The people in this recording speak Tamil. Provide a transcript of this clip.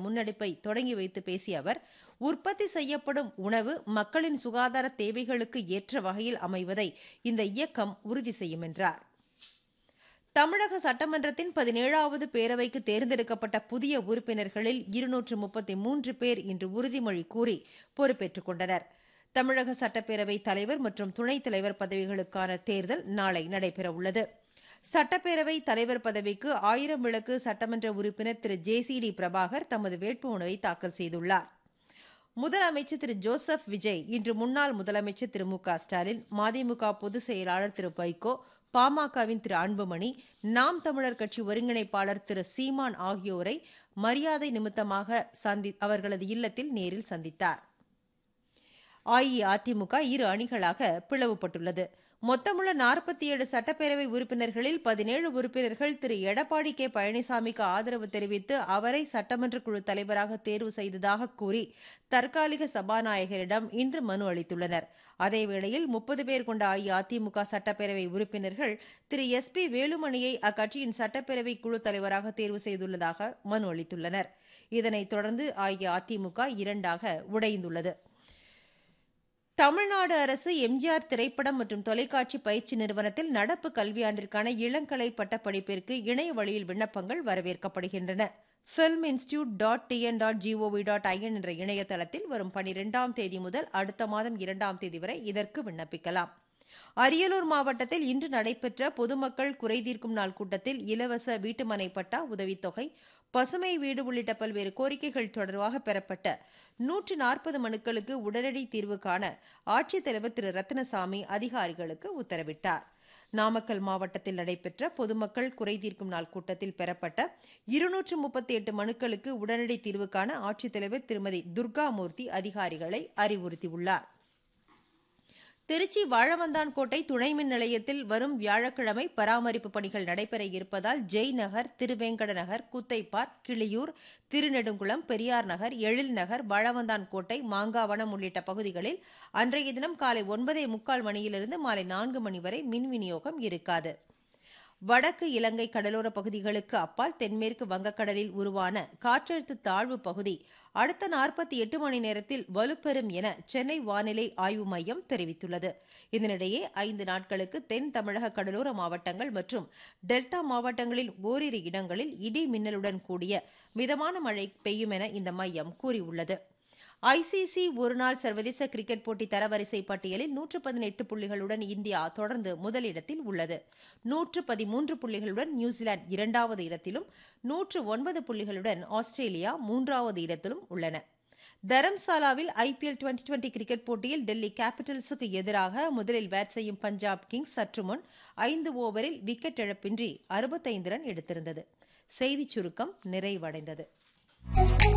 முன்னெடுப்பை தொடங்கி வைத்து பேசிய அவர் உற்பத்தி செய்யப்படும் உணவு மக்களின் சுகாதார தேவைகளுக்கு ஏற்ற வகையில் அமைவதை இந்த இயக்கம் உறுதி செய்யும் என்றார் தமிழக சட்டமன்றத்தின் பதினேழாவது பேரவைக்கு தேர்ந்தெடுக்கப்பட்ட புதிய உறுப்பினர்களில் இருநூற்று முப்பத்தி மூன்று பேர் இன்று உறுதிமொழி கூறி பொறுப்பேற்றுக் கொண்டனர் தமிழக சட்டப்பேரவை தலைவர் மற்றும் துணைத் தலைவர் பதவிகளுக்கான தேர்தல் நாளை நடைபெறவுள்ளது சட்டப்பேரவை தலைவர் பதவிக்கு ஆயிரம் விளக்கு சட்டமன்ற உறுப்பினர் Thiru J C D Prabhakar தமது வேட்புமனுவை தாக்கல் செய்துள்ளார் முதலமைச்சர் திரு ஜோசப் விஜய் இன்று முன்னாள் முதலமைச்சர் திரு மு க ஸ்டாலின் மதிமுக பொதுச் செயலாளர் திரு வைகோ பாமகவின் திரு அன்புமணி நாம் தமிழர் கட்சி ஒருங்கிணைப்பாளர் திரு சீமான் ஆகியோரை மரியாதை நிமித்தமாக சந்தி அவர்களது இல்லத்தில் நேரில் சந்தித்தார் அஇஅதிமுக இரு அணிகளாக பிளவுபட்டுள்ளது மொத்தமுள்ள நாற்பத்தி ஏழு சட்டப்பேரவை உறுப்பினர்களில் பதினேழு உறுப்பினர்கள் திரு எடப்பாடி கே பழனிசாமிக்கு ஆதரவு தெரிவித்து அவரை சட்டமன்ற குழு தலைவராக தேர்வு செய்ததாக கூறி தற்காலிக சபாநாயகரிடம் இன்று மனு அளித்துள்ளனர் அதேவேளையில் முப்பது பேர் கொண்ட அஇஅதிமுக சட்டப்பேரவை உறுப்பினர்கள் திரு எஸ் பி வேலுமணியை அக்கட்சியின் சட்டப்பேரவை குழு தலைவராக தேர்வு செய்துள்ளதாக மனு அளித்துள்ளனர் இதனைத் தொடர்ந்து அஇஅதிமுக இரண்டாக உடைந்துள்ளது தமிழ்நாடு அரசு எம்ஜிஆர் திரைப்படம் மற்றும் தொலைக்காட்சி பயிற்சி நிறுவனத்தில் நடப்பு கல்வியாண்டிற்கான இளங்கலை பட்டப்படிப்பிற்கு இணைய வழியில் விண்ணப்பங்கள் வரவேற்கப்படுகின்றன film institute dot TN dot GOV dot IN என்ற இணையதளத்தில் வரும் பனிரெண்டாம் தேதி முதல் அடுத்த மாதம் இரண்டாம் தேதி வரை இதற்கு விண்ணப்பிக்கலாம் அரியலூர் மாவட்டத்தில் இன்று நடைபெற்ற பொதுமக்கள் குறைதீர்க்கும் நாள் கூட்டத்தில் இலவச வீட்டுமனை பட்டா உதவித்தொகை பசுமை வீடு உள்ளிட்ட பல்வேறு கோரிக்கைகள் தொடர்பாக பெறப்பட்ட நூற்று நாற்பது மனுக்களுக்கு உடனடி தீர்வு காண ஆட்சித்தலைவர் திரு ரத்னசாமி அதிகாரிகளுக்கு உத்தரவிட்டார் நாமக்கல் மாவட்டத்தில் நடைபெற்ற பொதுமக்கள் குறைதீர்க்கும் நாள் கூட்டத்தில் பெறப்பட்ட இருநூற்று முப்பத்தி எட்டு மனுக்களுக்கு உடனடி தீர்வு காண ஆட்சித்தலைவர் திருமதி துர்காமூர்த்தி அதிகாரிகளை அறிவுறுத்தியுள்ளார் திருச்சி வாழவந்தான் கோட்டை துணை மின் நிலையத்தில் வரும் வியாழக்கிழமை பராமரிப்பு பணிகள் நடைபெற இருப்பதால் ஜெய் நகர் திருவேங்கட நகர் குத்தைப்பார் கிளியூர் திருநெடுங்குளம் பெரியார் நகர் எழில் நகர் வாழவந்தான் கோட்டை மாங்காவனம் உள்ளிட்ட பகுதிகளில் அன்றைய தினம் காலை ஒன்பதே முக்கால் மணியிலிருந்து மாலை நான்கு மணி வரை மின் விநியோகம் இருக்காது வடக்கு இலங்கை கடலோர பகுதிகளுக்கு அப்பால் தென்மேற்கு வங்கக்கடலில் உருவான காற்றழுத்த தாழ்வு பகுதி அடுத்த நாற்பத்தி எட்டு மணி நேரத்தில் வலுப்பெறும் என சென்னை வானிலை ஆய்வு மையம் தெரிவித்துள்ளது இதனிடையே ஐந்து நாட்களுக்கு தென் தமிழக கடலோர மாவட்டங்கள் மற்றும் டெல்டா மாவட்டங்களில் ஓரிரு இடங்களில் இடி மின்னலுடன் கூடிய மிதமான மழை பெய்யும் என இந்த மையம் கூறியுள்ளது ஐசிசி ஒருநாள் சர்வதேச கிரிக்கெட் போட்டி தரவரிசை பட்டியலில் நூற்று பதினெட்டு புள்ளிகளுடன் இந்தியா தொடர்ந்து முதலிடத்தில் உள்ளது நூற்று பதிமூன்று புள்ளிகளுடன் நியூசிலாந்து இரண்டாவது இடத்திலும் நூற்று ஒன்பது புள்ளிகளுடன் ஆஸ்திரேலியா மூன்றாவது இடத்திலும் உள்ளன தரம்சாலாவில் ஐபிஎல் டுவெண்டி டுவெண்டி கிரிக்கெட் போட்டியில் டெல்லி கேபிட்டல்ஸுக்கு எதிராக முதலில் பேட் செய்யும் பஞ்சாப் கிங்ஸ் சற்று முன் ஐந்து ஓவரில் விக்கெட் இழப்பின்றி அறுபத்தைந்து ரன் எடுத்திருந்தது செய்திச் சுருக்கம் நிறைவடைந்தது